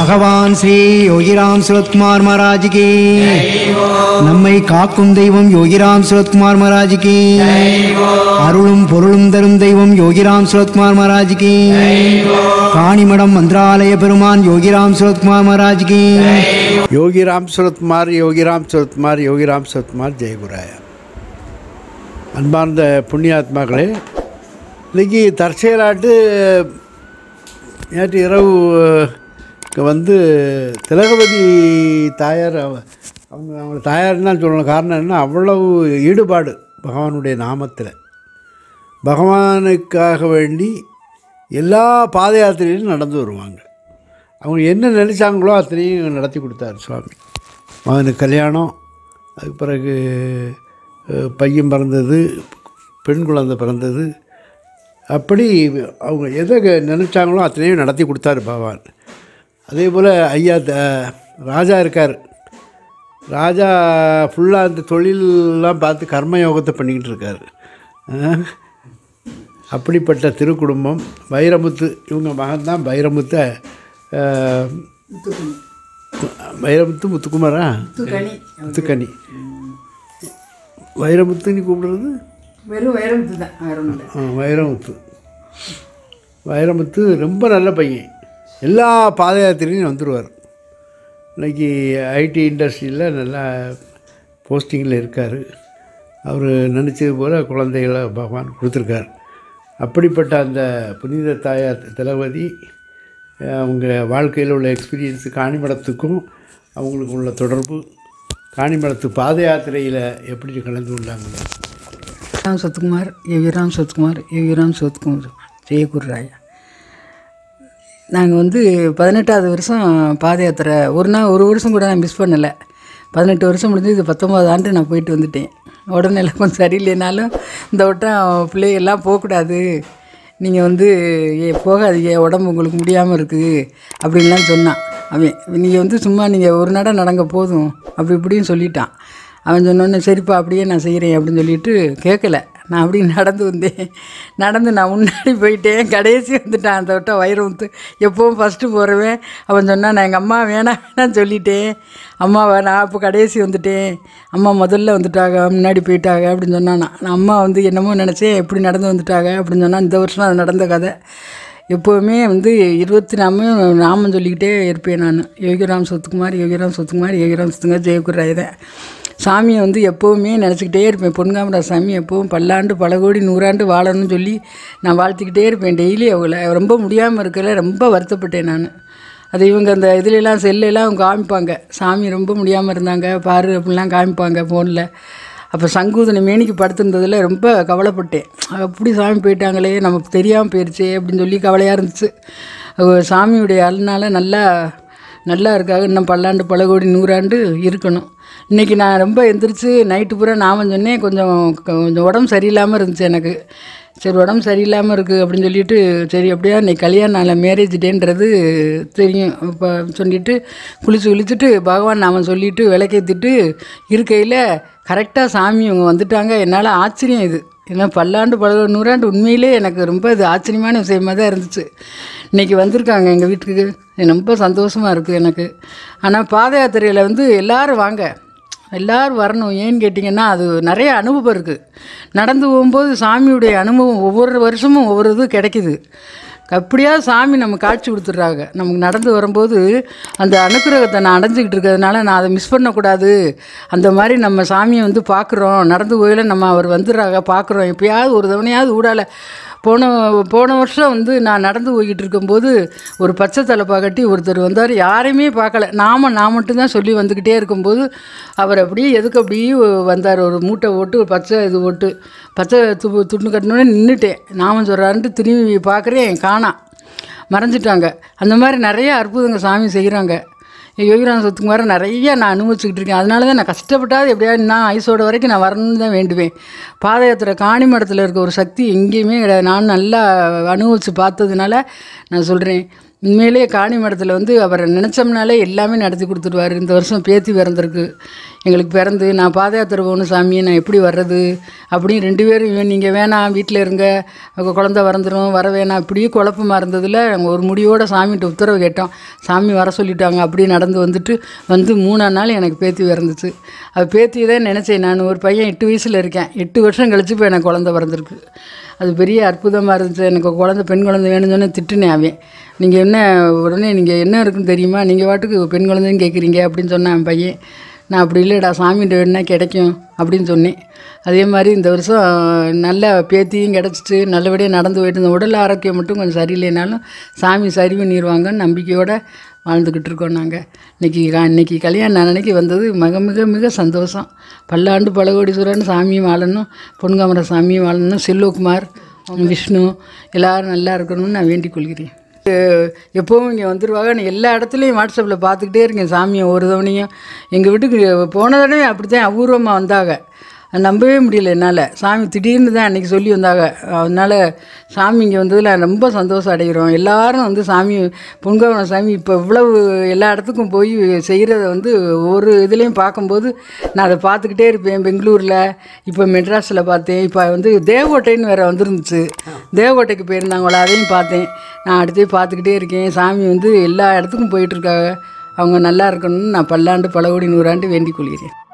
பகவான் ஸ்ரீ யோகிராம் சுரத்குமார் மகாராஜுக்கு நம்மை காக்கும் தெய்வம் யோகிராம் சுரத்குமார் மகாராஜுக்கு அருளும் பொருளும் தரும் தெய்வம் யோகிராம் சுரத்குமார் மகாராஜுக்கு காணிமடம் மந்திராலய பெருமான் யோகிராம் சுரத்குமார் மகாராஜுக்கு யோகிராம் சுரத்குமார் யோகிராம் சுரத்குமார் யோகிராம் சுரத்குமார் ஜெயகுராயா அன்பார்ந்த புண்ணியாத்மாக்களே இன்னைக்கு தற்செயலாட்டு நேற்று இரவு இங்க வந்து திலகவதி தாயார் அவ- அவங்க அவங்க தாயார்னு தான் சொல்லணும் காரணம் என்ன அவ்வளவு ஈடுபாடு பகவானுடைய நாமத்தில் பகவானுக்காக வேண்டி எல்லா பாத யாத்திரையிலும் நடந்து வருவாங்க அவங்க என்ன நினச்சாங்களோ அத்தனையும் நடத்தி கொடுத்தாரு சுவாமி மகனுக்கு கல்யாணம் அதுக்கு பிறகு அஹ், பையன் பிறந்தது பெண் குழந்தை பிறந்தது அப்படி அவங்க எதை நினச்சாங்களோ அத்தனையும் நடத்தி கொடுத்தாரு பகவான் அதே போல் ஐயா த ராஜா இருக்கார் ராஜா ஃபுல்லாக அந்த தொழிலெலாம் பார்த்து கர்மயோகத்தை பண்ணிக்கிட்டு இருக்காரு அஹ், அப்படிப்பட்ட திருக்குடும்பம் வைரமுத்து இவங்க மகன் தான் வைரமுத்தை அஹ், வைரமுத்து முத்துக்குமாரா முத்துக்கனி வைரமுத்துன்னு கூப்பிடுறது வெறும் வைரமுத்து தான் வேற ஒன்றும் இல்லை ஆ, வைரமுத்து வைரமுத்து ரொம்ப நல்ல பையன் எல்லா பாத யாத்திரையும் வந்துடுவார் இன்னைக்கு ஐடி இண்டஸ்ட்ரியில் நல்லா போஸ்டிங்கில் இருக்கார் அவர் நினச்சது போல் குழந்தைகளை பகவான் கொடுத்துருக்கார் அப்படிப்பட்ட அந்த புனித தாயார் திலவதி அவங்க வாழ்க்கையில் உள்ள எக்ஸ்பீரியன்ஸு காணிமடத்துக்கும் அவங்களுக்கு உள்ள தொடர்பு காணிமடத்து பாத யாத்திரையில் எப்படி கலந்து கொண்டாங்களோ ராம் சத்குமார் யோகிராம் சத்குமார் யோகிராம் சத்குமார் ஜெயகுருராயா நாங்கள் வந்து பதினெட்டாவது வருஷம் பாத யாத்திரை ஒரு நாள் ஒரு வருஷம் கூட நான் மிஸ் பண்ணலை பதினெட்டு வருஷம் முடிஞ்சு இது பத்தொம்பது ஆண்டு நான் போயிட்டு வந்துட்டேன் உடனே எல்லாம் கொஞ்சம் சரியில்லைனாலும் இந்த வட்டம் பிள்ளைகள்லாம் போகக்கூடாது நீங்கள் வந்து ஏ போகாதீங்க உடம்பு உங்களுக்கு முடியாமல் இருக்குது அப்படின்லாம் சொன்னான் அவன் நீங்கள் வந்து சும்மா நீங்கள் ஒரு நடம் நடங்க போதும் அப்படி இப்படின்னு சொல்லிட்டான் அவன் சொன்னோன்னே சரிப்பா அப்படியே நான் செய்கிறேன் அப்படின்னு சொல்லிட்டு கேட்கல நான் அப்படி நடந்து வந்தேன் நடந்து நான் முன்னாடி போயிட்டேன் கடைசி வந்துட்டான் அந்த விட்ட வயிறு வந்து எப்போவும் ஃபஸ்ட்டு போகிறவன் அவன் சொன்னான் நான் எங்கள் அம்மா வேணாம் வேணாம்னு சொல்லிட்டேன் அம்மா நான் இப்போ கடைசி வந்துட்டேன் அம்மா முதல்ல வந்துட்டாங்க முன்னாடி போயிட்டாங்க அப்படின்னு சொன்னான் நான் நான் அம்மா வந்து என்னமோ நினச்சேன் எப்படி நடந்து வந்துட்டாங்க அப்படின்னு சொன்னால் இந்த வருஷம் அது நடந்த கதை எப்போவுமே வந்து இருபத்தி நாமும் நாமம் சொல்லிக்கிட்டே இருப்பேன் நான் யோகிராம் சொத்துக்குமார் யோகிராம் சொத்துக்குமார் யோகிராம் சொத்துக்குமார் ஜெயக்குராய் தான் சாமியை வந்து எப்போவுமே நினச்சிக்கிட்டே இருப்பேன் பொன்காமரா சாமி எப்போவும் பல்லாண்டு பல கோடி நூறாண்டு வாழணும்னு சொல்லி நான் வாழ்த்திக்கிட்டே இருப்பேன் டெய்லி அவங்கள ரொம்ப முடியாமல் இருக்கல ரொம்ப வருத்தப்பட்டேன் நான் அது இவங்க அந்த இதுலலாம் செல்லெல்லாம் அவங்க காமிப்பாங்க சாமி ரொம்ப முடியாமல் இருந்தாங்க பாரு அப்படிலாம் காமிப்பாங்க ஃபோனில் அப்போ சங்கூதனை மேனிக்கு படுத்திருந்ததில் ரொம்ப கவலைப்பட்டேன் அப்படி சாமி போயிட்டாங்களே நமக்கு தெரியாமல் போயிடுச்சே அப்படின்னு சொல்லி கவலையாக இருந்துச்சு அவ சாமியுடைய அருள்னால நல்லா நல்லா இருக்காங்க இன்னும் பல்லாண்டு பல கோடி நூறாண்டு இருக்கணும் இன்றைக்கி நான் ரொம்ப எந்திரிச்சு நைட்டு பூரா நாமம் சொன்னேன் கொஞ்சம் கொஞ்சம் உடம்பு சரியில்லாமல் இருந்துச்சு எனக்கு சரி உடம்பு சரியில்லாமல் இருக்குது அப்படின்னு சொல்லிட்டு சரி அப்படியா இன்னைக்கு கல்யாண நாள் மேரேஜ் டேன்றது தெரியும் இப்போ சொல்லிட்டு குளிச்சு குளிச்சுட்டு பகவான் நாம சொல்லிட்டு விளக்கேற்றிட்டு இருக்கையில் கரெக்டாக சாமி இவங்க வந்துட்டாங்க என்னால் ஆச்சரியம் இது ஏன்னா பல்லாண்டு பல நூறாண்டு உண்மையிலே எனக்கு ரொம்ப இது ஆச்சரியமான விஷயமா தான் இருந்துச்சு இன்றைக்கி வந்திருக்காங்க எங்கள் வீட்டுக்கு எனக்கு ரொம்ப சந்தோஷமாக இருக்குது எனக்கு ஆனால் பாத யாத்திரையில் வந்து எல்லோரும் வாங்க எல்லோரும் வரணும் ஏன்னு கேட்டிங்கன்னா அது நிறைய அனுபவம் இருக்குது நடந்து போகும்போது சாமியுடைய அனுபவம் ஒவ்வொரு வருஷமும் ஒவ்வொரு இது கிடைக்குது அப்படியா சாமி நம்ம காட்சி கொடுத்துட்றாங்க நமக்கு நடந்து வரும்போது அந்த அனுக்கிரகத்தை நான் அடைஞ்சிக்கிட்டு இருக்கிறதுனால நான் அதை மிஸ் பண்ணக்கூடாது அந்த மாதிரி நம்ம சாமியை வந்து பார்க்குறோம் நடந்து போயில நம்ம அவர் வந்துடுறாங்க பார்க்குறோம் எப்பயாவது ஒரு தவணையாவது ஊடால போன போன வருஷம் வந்து நான் நடந்து போய்கிட்டு இருக்கும்போது ஒரு பச்சை தலைப்பா கட்டி ஒருத்தர் வந்தார் யாரையுமே பார்க்கல நாம நான் மட்டும்தான் சொல்லி வந்துக்கிட்டே இருக்கும்போது அவர் அப்படியே எதுக்கு அப்படியே வந்தார் ஒரு மூட்டை ஓட்டு ஒரு பச்சை இது ஓட்டு பச்சை து துண்டு கட்டினோடனே நின்றுட்டேன் நாம சொல்கிறான்ட்டு திரும்பி பார்க்குறேன் காணாம் மறைஞ்சிட்டாங்க அந்த மாதிரி நிறைய அற்புதங்க சாமி செய்கிறாங்க யோகிராம் சத்துக்குமார நிறைய நான் அனுபவிச்சுக்கிட்டு இருக்கேன் அதனால தான் நான் கஷ்டப்பட்டாது எப்படியாவது நான் ஐசோட வரைக்கும் நான் வரணும்னு தான் வேண்டுவேன் பாத யாத்திரை காணி மடத்தில் இருக்க ஒரு சக்தி எங்கேயுமே கிடையாது நான் நல்லா அனுபவித்து பார்த்ததுனால நான் சொல்கிறேன் உண்மையிலேயே காணி மடத்தில் வந்து அவரை நினச்சோம்னாலே எல்லாமே நடத்தி கொடுத்துருவார் இந்த வருஷம் பேத்தி பிறந்திருக்கு எங்களுக்கு பிறந்து நான் பாத யாத்திரை போகணும் சாமி நான் எப்படி வர்றது அப்படின்னு ரெண்டு பேரும் இவன் நீங்கள் வேணாம் வீட்டில் இருங்க உங்கள் குழந்த வரந்துடும் வர வேணாம் இப்படியே குழப்பமா இருந்ததில் நாங்கள் ஒரு முடிவோட சாமிகிட்ட உத்தரவு கேட்டோம் சாமி வர சொல்லிட்டாங்க அப்படி நடந்து வந்துட்டு வந்து மூணாம் நாள் எனக்கு பேத்தி பிறந்துச்சு அது பேத்தி தான் நினச்சேன் நான் ஒரு பையன் எட்டு வயசில் இருக்கேன் எட்டு வருஷம் கழிச்சு இப்போ எனக்கு குழந்த பிறந்திருக்கு அது பெரிய அற்புதமாக இருந்துச்சு எனக்கு குழந்தை பெண் குழந்தை வேணும்னு சொன்னே திட்டுனேன் அவன் நீங்கள் என்ன உடனே நீங்கள் என்ன இருக்குன்னு தெரியுமா நீங்கள் பாட்டுக்கு பெண் குழந்தைன்னு கேட்குறீங்க அப்படின்னு சொன்னேன் என் பையன் நான் அப்படி இல்லைடா சாமிகிட்ட வேணா கிடைக்கும் அப்படின்னு சொன்னேன் அதே மாதிரி இந்த வருஷம் நல்ல பேத்தியும் கிடச்சிட்டு நல்லபடியாக நடந்து போயிட்டு இந்த உடல் ஆரோக்கியம் மட்டும் கொஞ்சம் சரியில்லைனாலும் சாமி சரி பண்ணிடுவாங்கன்னு நம்பிக்கையோடு வாழ்ந்துக்கிட்டு இருக்கோம் நாங்கள் இன்றைக்கி இன்னைக்கு கல்யாணம் அன்னைக்கு வந்தது மிக மிக மிக சந்தோஷம் பல்லாண்டு பல கோடீஸ்வரன் சாமியும் வாழணும் பொன்காமர சாமியும் வாழணும் செல்வகுமார் விஷ்ணு எல்லாரும் நல்லா இருக்கணும்னு நான் வேண்டிக் கொள்கிறேன் அஹ் எப்பவும் இங்கே வந்துடுவாங்க நான் எல்லா இடத்துலையும் வாட்ஸ்அப்பில் பார்த்துக்கிட்டே இருக்கேன் சாமியை ஒரு தவணையும் எங்கள் வீட்டுக்கு போன தடவை அப்படி தான் அபூர்வமாக வந்தாங்க அது நம்பவே முடியல என்னால் சாமி திடீர்னு தான் அன்றைக்கி சொல்லி வந்தாங்க அதனால் சாமி இங்கே வந்ததில் ரொம்ப சந்தோஷம் அடைகிறோம் எல்லாரும் வந்து சாமி பொன்கவன சாமி இப்போ இவ்வளவு எல்லா இடத்துக்கும் போய் செய்கிறத வந்து ஒரு இதுலேயும் பார்க்கும்போது நான் அதை பார்த்துக்கிட்டே இருப்பேன் பெங்களூரில் இப்போ மெட்ராஸில் பார்த்தேன் இப்போ வந்து தேவகோட்டைன்னு வேறு வந்துருந்துச்சு தேவகோட்டைக்கு போயிருந்தாங்களா அதையும் பார்த்தேன் நான் அடுத்தே பார்த்துக்கிட்டே இருக்கேன் சாமி வந்து எல்லா இடத்துக்கும் போயிட்டுருக்காங்க அவங்க நல்லா இருக்கணும்னு நான் பல்லாண்டு பல கோடி நூறாண்டு வேண்டிக் கொள்கிறேன்